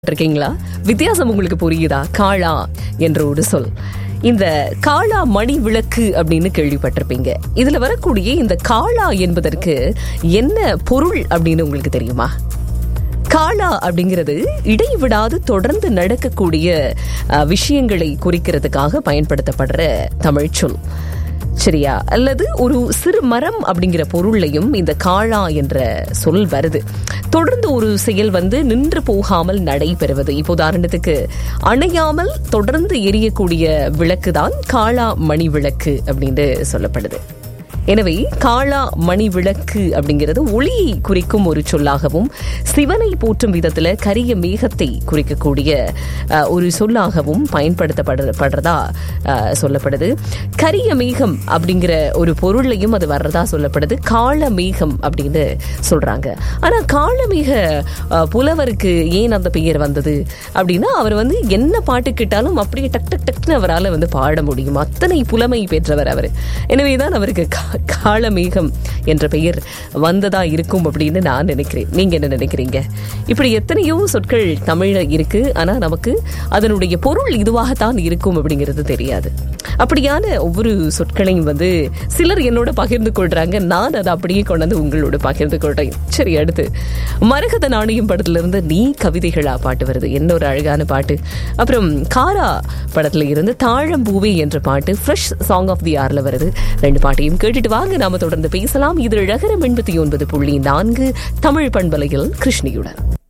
இருக்கீங்களா வித்தியாசம் உங்களுக்கு புரியுதா காளா என்ற ஒரு சொல் இந்த காளா மணி விளக்கு அப்படின்னு கேள்விப்பட்டிருப்பீங்க இதுல வரக்கூடிய இந்த காளா என்பதற்கு என்ன பொருள் அப்படின்னு உங்களுக்கு தெரியுமா காளா அப்படிங்கிறது இடைவிடாது தொடர்ந்து நடக்கக்கூடிய அஹ், விஷயங்களை குறிக்கிறதுக்காக பயன்படுத்தப்படுற தமிழ் சொல் சரியா அல்லது ஒரு சிறு மரம் அப்படிங்கிற பொருளையும் இந்த காளா என்ற சொல் வருது தொடர்ந்து ஒரு செயல் வந்து நின்று போகாமல் நடைபெறுவது இப்போ உதாரணத்துக்கு அணையாமல் தொடர்ந்து எரியக்கூடிய விளக்கு தான் காளா மணி விளக்கு அப்படின்னு சொல்லப்படுது எனவே காளா மணி விளக்கு அப்படிங்கிறது ஒளியை குறிக்கும் ஒரு சொல்லாகவும் சிவனை போற்றும் விதத்துல கரிய மேகத்தை குறிக்கக்கூடிய அஹ், ஒரு சொல்லாகவும் பயன்படுத்தப்படுற படுறதா அஹ், சொல்லப்படுது கரிய மேகம் அப்படிங்கிற ஒரு பொருளையும் அது வர்றதா சொல்லப்படுது காள மேகம் அப்படின்னு சொல்றாங்க ஆனா காளமேக அஹ், புலவருக்கு ஏன் அந்த பெயர் வந்தது அப்படின்னா அவர் வந்து என்ன பாட்டு கேட்டாலும் அப்படியே டக் டக் டக்னு அவரால் வந்து பாட முடியும் அத்தனை புலமை பெற்றவர் அவர் எனவேதான் அவருக்கு கா- காளமேகம் என்ற பெயர் வந்ததா இருக்கும் அப்படின்னு நான் நினைக்கிறேன் நீங்க என்ன நினைக்கிறீங்க இப்படி எத்தனையோ சொற்கள் தமிழ்ல இருக்கு ஆனா நமக்கு அதனுடைய பொருள் இதுவாகத்தான் இருக்கும் அப்படிங்கிறது தெரியாது அப்படியான ஒவ்வொரு சொற்களையும் வந்து சிலர் என்னோட பகிர்ந்து கொள்றாங்க நான் அதை அப்படியே கொண்டாந்து உங்களோட பகிர்ந்து கொள்றேன் சரி அடுத்து மரகத நாணயம் படத்துல இருந்து நீ கவிதைகளா பாட்டு வருது என்ன ஒரு அழகான பாட்டு அப்புறம் காரா படத்துல இருந்து தாழம்பூவே என்ற பாட்டு ஃப்ரெஷ் சாங் ஆஃப் தி ஆர்ல வருது ரெண்டு பாட்டையும் கேட்டுட்டு வாங்க நாம தொடர்ந்து பேசலாம் இது அழகரம் எண்பத்தி ஒன்பது புள்ளி நான்கு தமிழ் பண்பலையில் கிருஷ்ணியுடன்